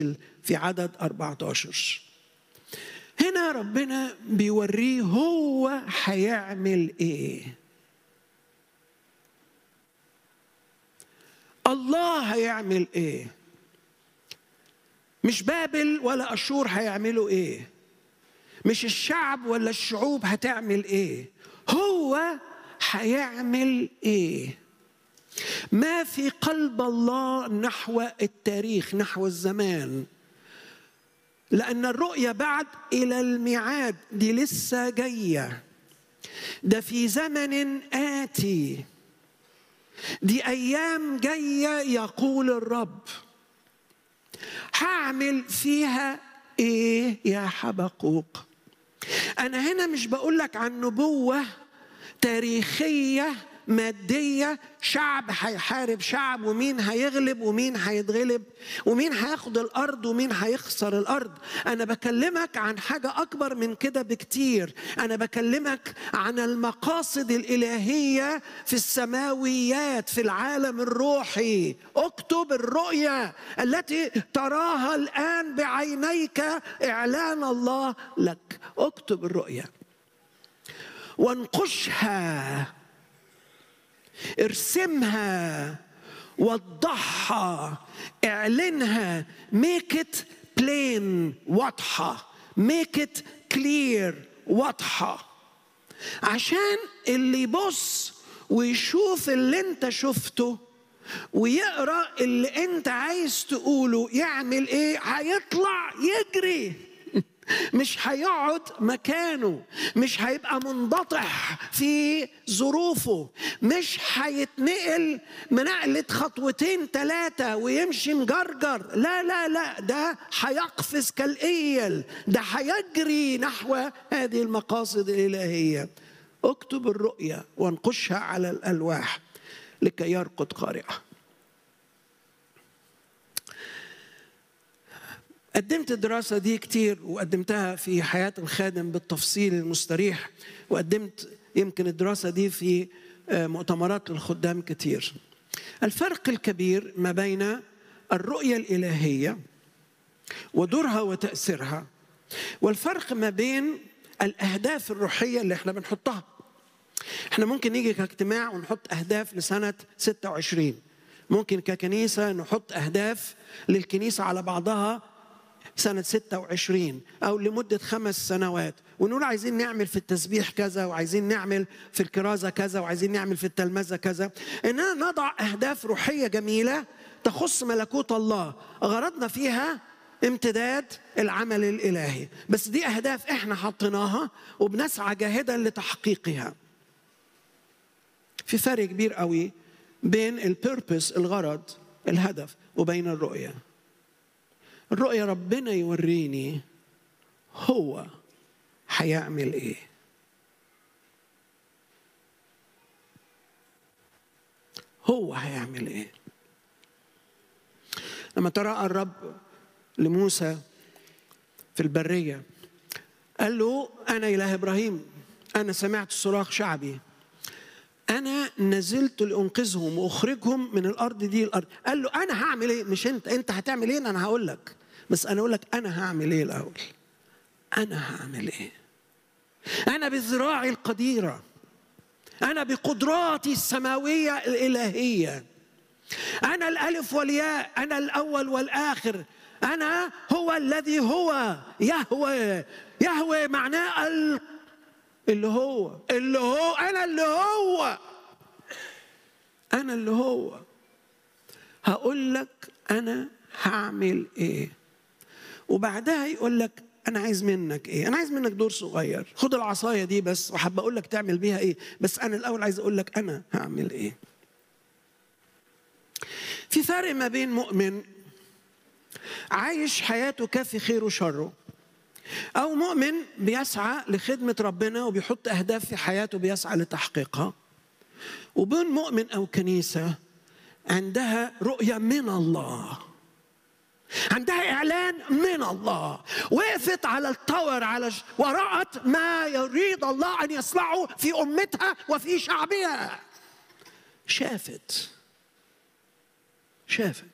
في عدد 14 هنا ربنا بيوريه هو هيعمل ايه الله هيعمل ايه مش بابل ولا اشور هيعملوا ايه مش الشعب ولا الشعوب هتعمل ايه هو هيعمل ايه ما في قلب الله نحو التاريخ نحو الزمان لأن الرؤية بعد إلى الميعاد دي لسه جاية ده في زمن آتي دي أيام جاية يقول الرب هعمل فيها إيه يا حبقوق أنا هنا مش بقول لك عن نبوة تاريخية مادية شعب هيحارب شعب ومين هيغلب ومين هيتغلب ومين هياخد الأرض ومين هيخسر الأرض أنا بكلمك عن حاجة أكبر من كده بكتير أنا بكلمك عن المقاصد الإلهية في السماويات في العالم الروحي اكتب الرؤية التي تراها الآن بعينيك إعلان الله لك اكتب الرؤية وانقشها ارسمها وضحها اعلنها ميك ات بلين واضحه ميك ات كلير واضحه عشان اللي يبص ويشوف اللي انت شفته ويقرا اللي انت عايز تقوله يعمل ايه هيطلع يجري مش هيقعد مكانه مش هيبقى منبطح في ظروفه مش هيتنقل منقلة خطوتين ثلاثة ويمشي مجرجر لا لا لا ده هيقفز كالإيل ده هيجري نحو هذه المقاصد الإلهية اكتب الرؤية وانقشها على الألواح لكي يرقد قارئها قدمت الدراسة دي كتير وقدمتها في حياة الخادم بالتفصيل المستريح وقدمت يمكن الدراسة دي في مؤتمرات للخدام كتير الفرق الكبير ما بين الرؤية الإلهية ودورها وتأثيرها والفرق ما بين الأهداف الروحية اللي احنا بنحطها احنا ممكن نيجي كاجتماع ونحط أهداف لسنة 26 ممكن ككنيسة نحط أهداف للكنيسة على بعضها سنة 26 أو لمدة خمس سنوات ونقول عايزين نعمل في التسبيح كذا وعايزين نعمل في الكرازة كذا وعايزين نعمل في التلمذة كذا إننا نضع أهداف روحية جميلة تخص ملكوت الله غرضنا فيها امتداد العمل الإلهي بس دي أهداف إحنا حطيناها وبنسعى جاهدا لتحقيقها في فرق كبير قوي بين البيربس الغرض الهدف وبين الرؤيه الرؤية ربنا يوريني هو هيعمل ايه هو هيعمل ايه لما تراءى الرب لموسى في البرية قال له أنا إله إبراهيم أنا سمعت صراخ شعبي أنا نزلت لأنقذهم وأخرجهم من الأرض دي الأرض قال له أنا هعمل إيه مش أنت أنت هتعمل إيه أنا هقول لك بس أنا أقول لك أنا هعمل إيه الأول أنا هعمل إيه أنا بذراعي القديرة أنا بقدراتي السماوية الإلهية أنا الألف والياء أنا الأول والآخر أنا هو الذي هو يهوى يهوى معناه اللي هو اللي هو أنا اللي هو أنا اللي هو هقول لك أنا هعمل إيه وبعدها يقول لك انا عايز منك ايه انا عايز منك دور صغير خد العصايه دي بس وحب اقول لك تعمل بيها ايه بس انا الاول عايز اقول لك انا هعمل ايه في فرق ما بين مؤمن عايش حياته كافي خير وشره او مؤمن بيسعى لخدمه ربنا وبيحط اهداف في حياته بيسعى لتحقيقها وبين مؤمن او كنيسه عندها رؤيه من الله عندها اعلان من الله وقفت على الطور على ش... ورأت ما يريد الله ان يصنعه في امتها وفي شعبها شافت شافت